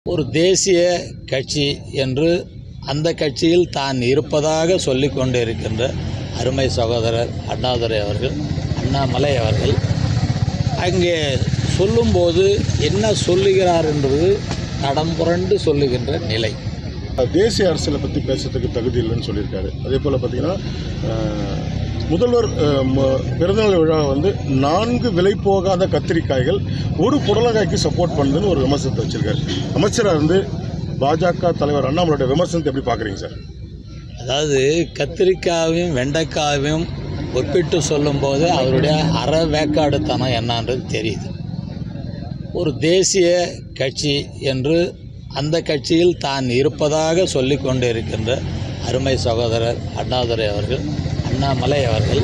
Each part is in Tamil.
ஒரு தேசிய கட்சி என்று அந்த கட்சியில் தான் இருப்பதாக சொல்லிக் கொண்டிருக்கின்ற அருமை சகோதரர் அண்ணாதுரை அவர்கள் அண்ணாமலை அவர்கள் அங்கே சொல்லும்போது என்ன சொல்லுகிறார் என்பது தடம் புரண்டு சொல்லுகின்ற நிலை தேசிய அரசியலை பற்றி பேசுறதுக்கு தகுதி இல்லைன்னு சொல்லியிருக்காரு அதே போல் பார்த்தீங்கன்னா அஹ், முதல்வர் அஹ், ம- பிறந்தநாள் விழா வந்து நான்கு விலை போகாத கத்திரிக்காய்கள் ஒரு புடலங்காய்க்கு சப்போர்ட் பண்ணுதுன்னு ஒரு விமர்சனத்தை வச்சிருக்காரு அமைச்சராக இருந்து பாஜக தலைவர் அண்ணாமலையோட விமர்சனத்தை எப்படி பார்க்குறீங்க சார் அதாவது கத்திரிக்காயும் வெண்டைக்காயும் ஒப்பிட்டு சொல்லும்போது அவருடைய அற வேக்காடுத்தனம் என்னன்றது தெரியுது ஒரு தேசிய கட்சி என்று அந்த கட்சியில் தான் இருப்பதாக சொல்லிக் கொண்டிருக்கின்ற அருமை சகோதரர் அண்ணாதுரை அவர்கள் அண்ணாமலை அவர்கள்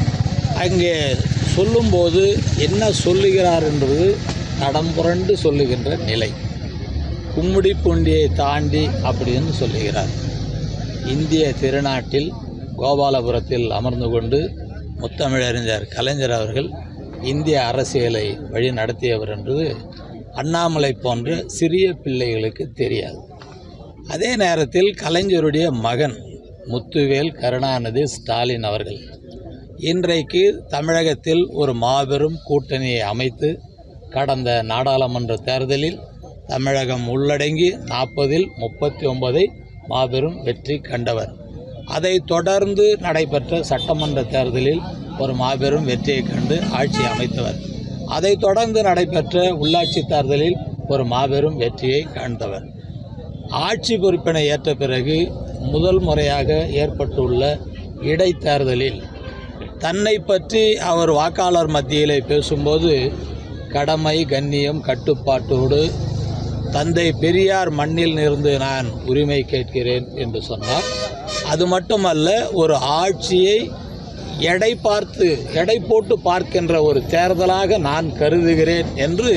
அங்கே சொல்லும்போது என்ன சொல்லுகிறார் என்பது தடம் புரண்டு சொல்லுகின்ற நிலை கும்மிடி பூண்டியை தாண்டி அப்படின்னு சொல்லுகிறார் இந்திய திருநாட்டில் கோபாலபுரத்தில் அமர்ந்து கொண்டு முத்தமிழறிஞர் கலைஞர் அவர்கள் இந்திய அரசியலை வழி நடத்தியவர் என்பது அண்ணாமலை போன்ற சிறிய பிள்ளைகளுக்கு தெரியாது அதே நேரத்தில் கலைஞருடைய மகன் முத்துவேல் கருணாநிதி ஸ்டாலின் அவர்கள் இன்றைக்கு தமிழகத்தில் ஒரு மாபெரும் கூட்டணியை அமைத்து கடந்த நாடாளுமன்ற தேர்தலில் தமிழகம் உள்ளடங்கி நாற்பதில் முப்பத்தி ஒன்பதை மாபெரும் வெற்றி கண்டவர் அதை தொடர்ந்து நடைபெற்ற சட்டமன்ற தேர்தலில் ஒரு மாபெரும் வெற்றியை கண்டு ஆட்சி அமைத்தவர் அதை தொடர்ந்து நடைபெற்ற உள்ளாட்சி தேர்தலில் ஒரு மாபெரும் வெற்றியை கண்டவர் ஆட்சி பொறுப்பினை ஏற்ற பிறகு முதல் முறையாக ஏற்பட்டுள்ள இடைத்தேர்தலில் தன்னை பற்றி அவர் வாக்காளர் மத்தியிலே பேசும்போது கடமை கண்ணியம் கட்டுப்பாட்டோடு தந்தை பெரியார் மண்ணில் இருந்து நான் உரிமை கேட்கிறேன் என்று சொன்னார் அது மட்டுமல்ல ஒரு ஆட்சியை எடை பார்த்து எடை போட்டு பார்க்கின்ற ஒரு தேர்தலாக நான் கருதுகிறேன் என்று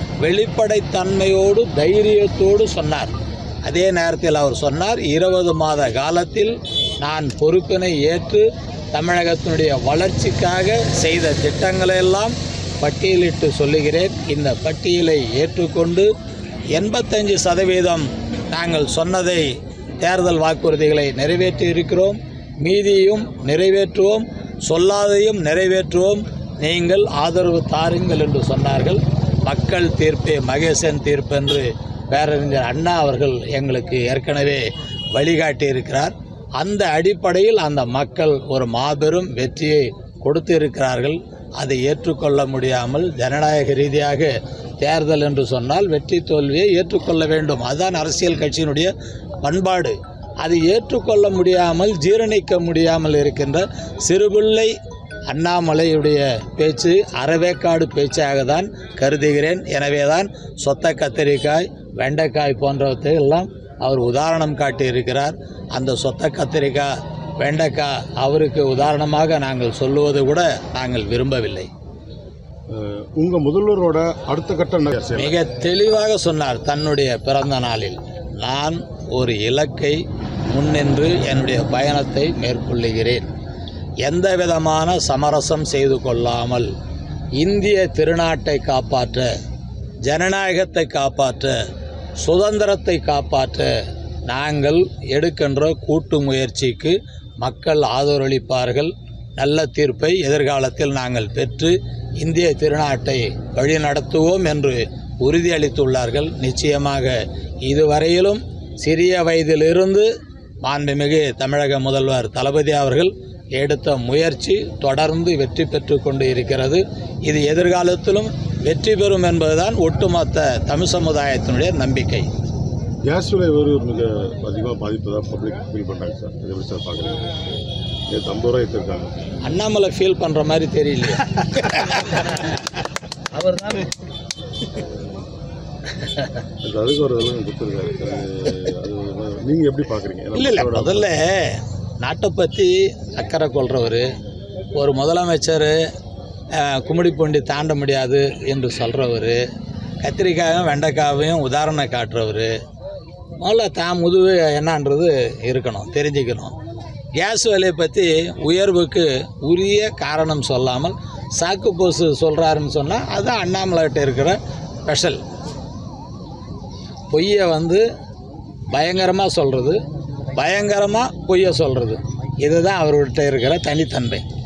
வெளிப்படைத்தன்மையோடு தைரியத்தோடு சொன்னார் அதே நேரத்தில் அவர் சொன்னார் இருபது மாத காலத்தில் நான் பொறுப்பினை ஏற்று தமிழகத்தினுடைய வளர்ச்சிக்காக செய்த திட்டங்களெல்லாம் பட்டியலிட்டு சொல்லுகிறேன் இந்த பட்டியலை ஏற்றுக்கொண்டு எண்பத்தஞ்சு சதவீதம் நாங்கள் சொன்னதை தேர்தல் வாக்குறுதிகளை நிறைவேற்றி இருக்கிறோம் மீதியும் நிறைவேற்றுவோம் சொல்லாதையும் நிறைவேற்றுவோம் நீங்கள் ஆதரவு தாருங்கள் என்று சொன்னார்கள் மக்கள் தீர்ப்பே மகேசன் தீர்ப்பு என்று பேரறிஞர் அண்ணா அவர்கள் எங்களுக்கு ஏற்கனவே வழிகாட்டி இருக்கிறார் அந்த அடிப்படையில் அந்த மக்கள் ஒரு மாபெரும் வெற்றியை கொடுத்து இருக்கிறார்கள் அதை ஏற்றுக்கொள்ள முடியாமல் ஜனநாயக ரீதியாக தேர்தல் என்று சொன்னால் வெற்றி தோல்வியை ஏற்றுக்கொள்ள வேண்டும் அதுதான் அரசியல் கட்சியினுடைய பண்பாடு அது ஏற்றுக்கொள்ள முடியாமல் ஜீரணிக்க முடியாமல் இருக்கின்ற சிறுபிள்ளை அண்ணாமலையுடைய பேச்சு அறவேக்காடு பேச்சாக தான் கருதுகிறேன் எனவே தான் சொத்த கத்திரிக்காய் வெண்டைக்காய் போன்றவற்றை எல்லாம் அவர் உதாரணம் காட்டியிருக்கிறார் அந்த சொத்த கத்திரிக்காய் வெண்டைக்காய் அவருக்கு உதாரணமாக நாங்கள் சொல்லுவது கூட நாங்கள் விரும்பவில்லை அஹ், உங்க முதல்வரோட அடுத்த கட்ட என்ன அரசியல் மிக தெளிவாக சொன்னார் தன்னுடைய பிறந்த நாளில் நான் ஒரு இலக்கை முன்னின்று என்னுடைய பயணத்தை மேற்கொள்ளுகிறேன் எந்த விதமான சமரசம் செய்து கொள்ளாமல் இந்திய திருநாட்டை காப்பாற்ற ஜனநாயகத்தை காப்பாற்ற சுதந்திரத்தை காப்பாற்ற நாங்கள் எடுக்கின்ற கூட்டு முயற்சிக்கு மக்கள் ஆதரவளிப்பார்கள் நல்ல தீர்ப்பை எதிர்காலத்தில் நாங்கள் பெற்று இந்திய திருநாட்டை வழிநடத்துவோம் என்று உறுதியளித்துள்ளார்கள் நிச்சயமாக இதுவரையிலும் சிறிய வயதிலிருந்து மாண்புமிகு தமிழக முதல்வர் தளபதி அவர்கள் எடுத்த முயற்சி தொடர்ந்து வெற்றி பெற்று கொண்டு இருக்கிறது இது எதிர்காலத்திலும் வெற்றி பெறும் என்பதுதான் ஒட்டுமொத்த தமிழ் சமுதாயத்தினுடைய நம்பிக்கை கேஸ் விலை ஒரு மிக அதிகமாக பாதிப்பதாக பப்ளிக் ஃபீல் பண்ணுறாங்க சார் இதை எப்படி சார் பார்க்குறீங்க நேற்று ஐம்பது ரூபாய் எடுத்திருக்காங்க அண்ணாமலை ஃபீல் பண்ணுற மாதிரி தெரியலையே அவர் தான் இது அதுக்கு ஒரு இதெல்லாம் கொடுத்துருக்காரு அது அது நீங்கள் எப்படி பார்க்குறீங்க இல்லை இல்லை முதல்ல நாட்டை பற்றி அக்கறை கொள்கிறவர் ஒரு முதலமைச்சர் அஹ், கும்மிடிப்பூண்டி தாண்ட முடியாது என்று சொல்கிறவர் கத்திரிக்காயும் வெண்டைக்காவையும் உதாரணம் காட்டுறவர் முதல்ல தான் முதுகு என்னன்றது இருக்கணும் தெரிஞ்சுக்கணும் கேஸ் விலையை பற்றி உயர்வுக்கு உரிய காரணம் சொல்லாமல் சாக்கு போசு சொல்கிறாருன்னு சொன்னால் அதுதான் அண்ணாமலைகிட்ட இருக்கிற ஸ்பெஷல் பொய்யை வந்து பயங்கரமாக சொல்கிறது பயங்கரமாக பொய்யை சொல்கிறது இதுதான் அவர்கிட்ட இருக்கிற தனித்தன்மை